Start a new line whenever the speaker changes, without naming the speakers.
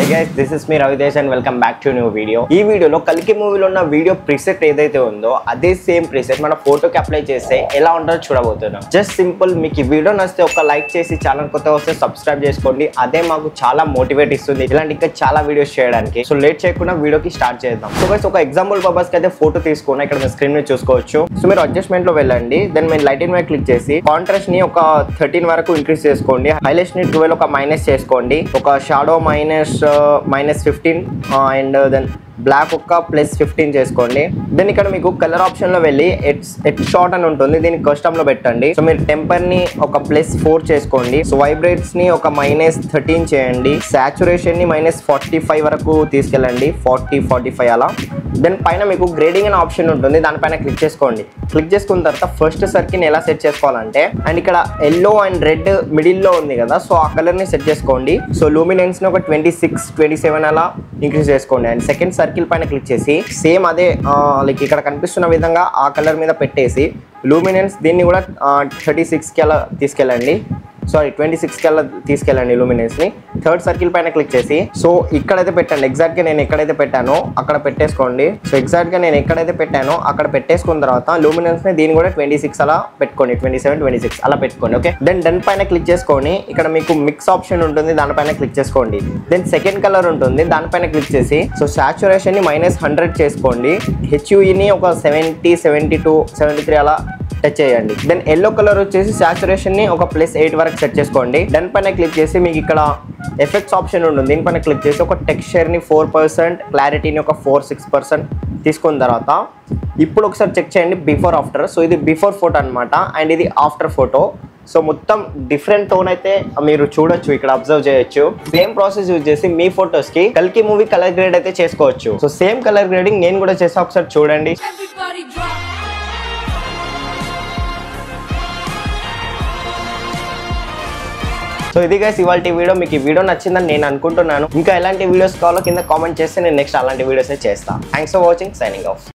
Guys this is me Ravitej and welcome back to new video ఈ వీడియోలో కలికి మూవీలో ఉన్న వీడియో ప్రిసెట్ ఏదైతే ఉందో అదే సేమ్ ప్రిసెట్ మన ఫోటోకి అప్లై చేస్తే ఎలా ఉంటుందో చూడబోతున్నాం జస్ట్ సింపుల్ మీకు ఈ వీడియో నచ్చితే ఒక లైక్ చేసి ఛానల్ కొత్త వస్తే సబ్స్క్రైబ్ చేసుకోండి అదే మాకు చాలా మోటివేట్ ఇస్తుంది ఇలాంటి ఇంకా చాలా వీడియోస్ చేయడానికి సో లేట్ చేయకుండా వీడియోకి స్టార్ట్ చేద్దాం సో గైస్ ఒక ఎగ్జాంపుల్ పర్పస్ కి అయితే ఫోటో తీసుకున్నా ఇక్కడ మీ స్క్రీన్ మీద చూసుకోవచ్చు సో మీరు అడ్జస్ట్మెంట్ లో వెళ్ళండి దెన్ మీరు లైటింగ్ మీద క్లిక్ చేసి కాంట్రాస్ట్ ని ఒక థర్టీన్ వరకు ఇంక్రీస్ చేసుకోండి హైలైట్స్ ని ట్వెల్వ్ ఒక మైనస్ చేసుకోండి ఒక shadow minus minus fifteen and then black ఒక్క ప్లస్ ఫిఫ్టీన్ చేసుకోండి దెన్ ఇక్కడ మీకు కలర్ ఆప్షన్ లో వెళ్ళి ఎట్స్ ఎట్ షార్ట్ అని ఉంటుంది దీన్ని కస్టమ్ లో పెట్టండి సో మీరు టెంపర్ ని ఒక ప్లస్ ఫోర్ చేసుకోండి సో వైబ్రేట్స్ ని ఒక మైనస్ థర్టీన్ చేయండి సాచురేషన్ ని మైనస్ ఫార్టీ ఫైవ్ వరకు తీసుకెళ్ళండి ఫార్టీ ఫార్టీ ఫైవ్ అలా దెన్ పైన మీకు గ్రేడింగ్ అనే ఆప్షన్ ఉంటుంది దానిపైన క్లిక్ చేసుకోండి క్లిక్ చేసుకున్న తర్వాత ఫస్ట్ సర్కిల్ ఎలా సెట్ చేసుకోవాలంటే అండ్ ఇక్కడ ఎల్లో అండ్ రెడ్ మిడిల్ లో ఉంది కదా సో ఆ కలర్ ని సెట్ చేసుకోండి సో లూమినెన్స్ ని ఒక ట్వంటీ సిక్స్ ట్వంటీ సెవెన్ అలా ఇంక్రీజ్ చేసుకోండి అండ్ సెకండ్ సర్కిల్ పైన క్లిక్ చేసి సేమ్ అదే లైక్ ఇక్కడ కనిపిస్తున్న విధంగా ఆ కలర్ మీద పెట్టేసి లూమినెన్స్ దీన్ని కూడా థర్టీ సిక్స్కి అలా తీసుకెళ్ళండి సారీ ట్వంటీ సిక్స్కి అలా తీసుకెళ్ళండి లూమినెన్స్ని థర్డ్ సర్కిల్ పైన క్లిక్ చేసి సో ఇక్కడైతే పెట్టండి ఎగ్జాక్ట్గా నేను ఎక్కడైతే పెట్టానో అక్కడ పెట్టేసుకోండి సో ఎగ్జాక్ట్గా నేను ఎక్కడైతే పెట్టానో అక్కడ పెట్టేసుకున్న తర్వాత లూమినెన్స్ని దీన్ని కూడా ట్వంటీ సిక్స్ అలా పెట్టుకోండి ట్వంటీ సెవెన్ ట్వంటీ సిక్స్ అలా పెట్టుకోండి ఓకే దెన్ డన్ పైన క్లిక్ చేసుకొని ఇక్కడ మీకు మిక్స్ ఆప్షన్ ఉంటుంది దానిపైన క్లిక్ చేసుకోండి దెన్ సెకండ్ కలర్ ఉంటుంది దానిపైన క్లిక్ చేసి సో సాచురేషన్ని మైనస్ హండ్రెడ్ చేసుకోండి హెచ్యుఈని ఒక seventy seventy two seventy three అలా టచ్ చేయండి దెన్ ఎల్లో కలర్ వచ్చేసి సాచురేషన్ ని ఒక ప్లస్ ఎయిట్ వరకు సెట్ చేసుకోండి డన్ పైన క్లిక్ చేసి మీకు ఇక్కడ ఎఫెక్ట్స్ ఆప్షన్ ఉంటుంది దీనిపైన క్లిక్ చేసి ఒక టెక్స్చర్ ని ఫోర్ పర్సెంట్ క్లారిటీని ఒక ఫోర్ సిక్స్ పర్సెంట్ తీసుకున్న తర్వాత ఇప్పుడు ఒకసారి చెక్ చేయండి బిఫోర్ ఆఫ్టర్ సో ఇది బిఫోర్ ఫోటో అనమాట అండ్ ఇది ఆఫ్టర్ ఫోటో సో మొత్తం డిఫరెంట్ టోన్ అయితే మీరు చూడొచ్చు ఇక్కడ అబ్జర్వ్ చేయొచ్చు సేమ్ ప్రాసెస్ యూజ్ చేసి మీ ఫొటోస్ కి కల్కి మూవీ కలర్ గ్రేడ్ అయితే చేసుకోవచ్చు సో సేమ్ కలర్ గ్రేడింగ్ నేను కూడా చేసా ఒకసారి చూడండి
Everybody drop.
సో ఇది గైస్ ఇవాళ వీడియో మీకు ఈ వీడియో నచ్చిందని నేను అనుకుంటున్నాను ఇంకా ఎలాంటి వీడియోస్ కావాలో కింద కామెంట్ చేస్తే నేను నెక్స్ట్ అలాంటి వీడియోస్ చేస్తాను thanks for watching signing of